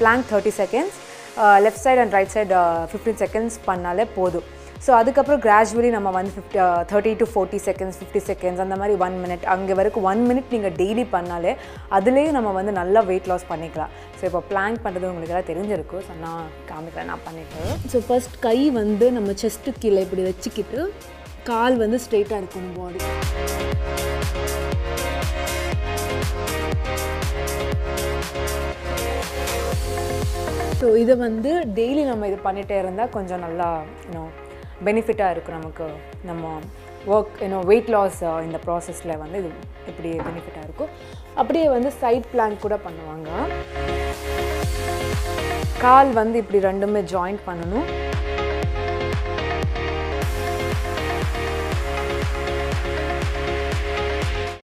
blank thirty seconds left side and right side fifteen seconds பண்ணாலே போதும் so அதுக்கப்புறம் gradually நம்ம வந்து fifty thirty to forty seconds fifty seconds அந்த மாதிரி ஒன் மினிட் அங்கே வரைக்கும் ஒன் மினிட் நீங்கள் டெய்லி பண்ணாலே அதுலேயே நம்ம வந்து நல்லா வெயிட் லாஸ் பண்ணிக்கலாம் ஸோ இப்போ பிளாங்க் பண்ணுறது உங்களுக்கு எல்லாம் தெரிஞ்சிருக்கும் ஸோ நான் காமிக்கிறேன் நான் பண்ணிட்டேன் ஸோ ஃபர்ஸ்ட் கை வந்து நம்ம செஸ்ட்டு கீழே இப்படி வச்சுக்கிட்டு கால் வந்து ஸ்ட்ரெயிட்டாக இருக்கணும் பாடி ஸோ இதை வந்து டெய்லி நம்ம இது பண்ணிகிட்டே இருந்தால் கொஞ்சம் நல்லா இன்னும் பெனிஃபிட்டாக இருக்கும் நமக்கு நம்ம ஒர்க் இன்னும் வெயிட் லாஸ் இந்த ப்ராசஸில் வந்து இது இப்படி பெனிஃபிட்டாக இருக்கும் அப்படியே வந்து சைட் பிளான் கூட பண்ணுவாங்க கால் வந்து இப்படி ரெண்டுமே ஜாயிண்ட் பண்ணணும்